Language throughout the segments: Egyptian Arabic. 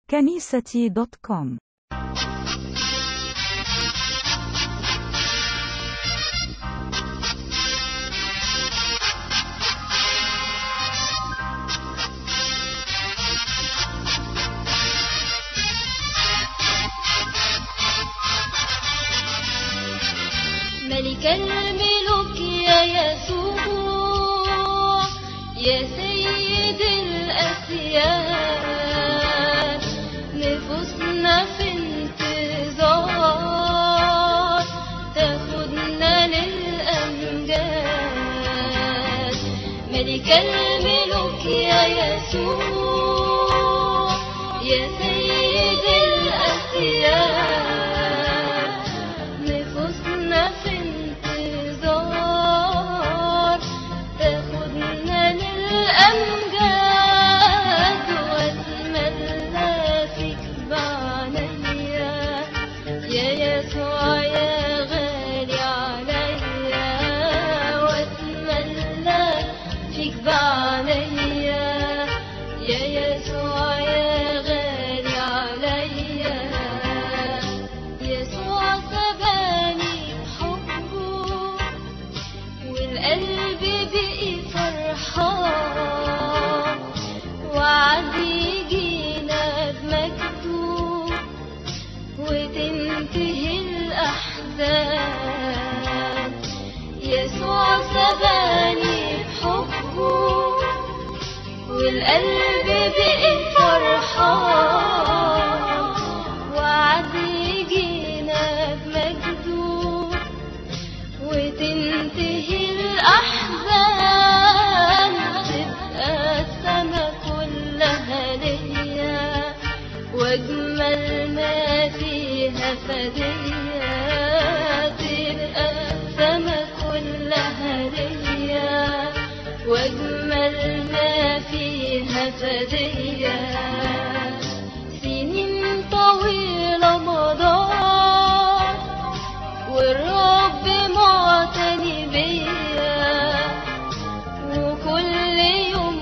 كنيستي دوت كوم ملك الملوك يا يسوع يا سيد الأسياد نفوسنا في انتظار تاخدنا للأمجاد ملك الملوك يا يسوع يا سيد الأسياد نفوسنا في انتظار تاخدنا للأمجاد وأتمنى فيك بعنيا يا يسوع يا غالي عليا وأتمنى فيك بعنيا يا يسوع يا غالي عليا يسوع سباني بحبه والقلب بقي فرحان وعد يجينا بمجده وتنتهي الأحزان يسوع سباني بحبه والقلب بقي فرحان وعد يجينا بمجده وتنتهي الأحزان تبقى السما كلها ليا وأجمل ما فيها فدية تبقى السما كلها ليا وأجمل ما فيها فدية سنين طويلة مضت والرب معتني بيا وكل يوم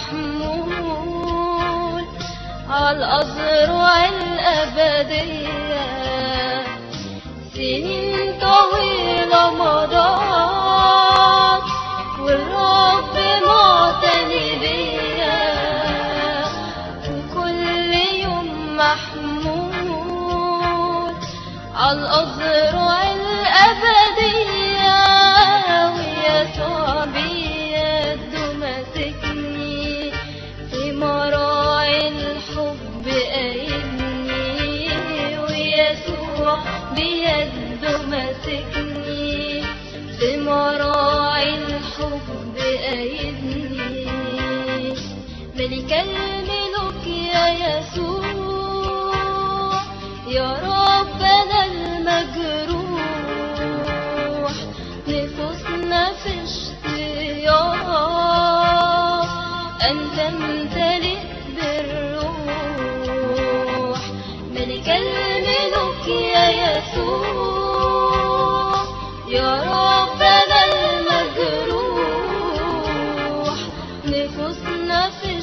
محمول على الأزرع الأبدية سنين طويلة مضت والرب معتني بيا وكل يوم محمول على الأزرع الأبدية ويسوع بيده ماسكني في مراعي الحب قايدني ويسوع بيده ماسكني في مراعي الحب قايدني ملك الملوك يا يسوع يا ربنا المجروح نفوسنا في اشتياق أن تمتلئ بالروح ملك الملوك يا يسوع يا ربنا المجروح نفوسنا في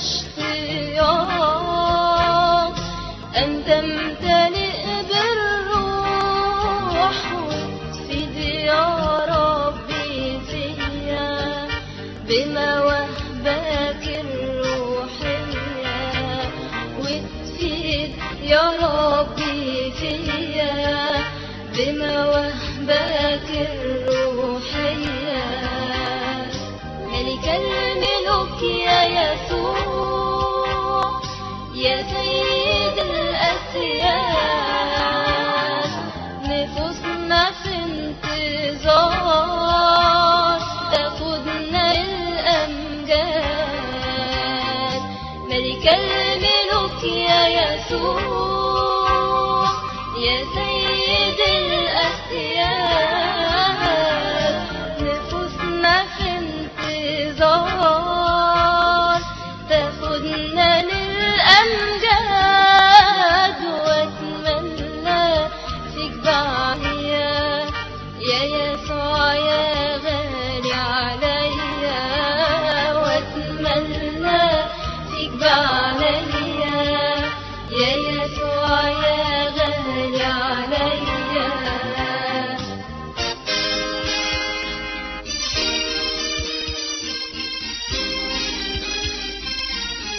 اشتياق أن تمتلئ بالروح وتفيد يا ربي فيا بمواهبك الروحية وتفيد يا ربي فيا بمواهبك الروحية ملك الملوك يا يسوع يا سيد الأسياد نفوسنا في انتظار تاخدنا الأمجاد ملك الملوك يا يسوع يا سيد الأسياد نفوسنا في انتظار تاخدنا للأمجاد وأتمنى فيك بعديا يا يسوع يا غالي عليا وأتمنى فيك بعديا يا يسوع يا غالي عليا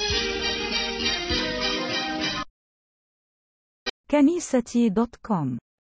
كنيستي دوت كوم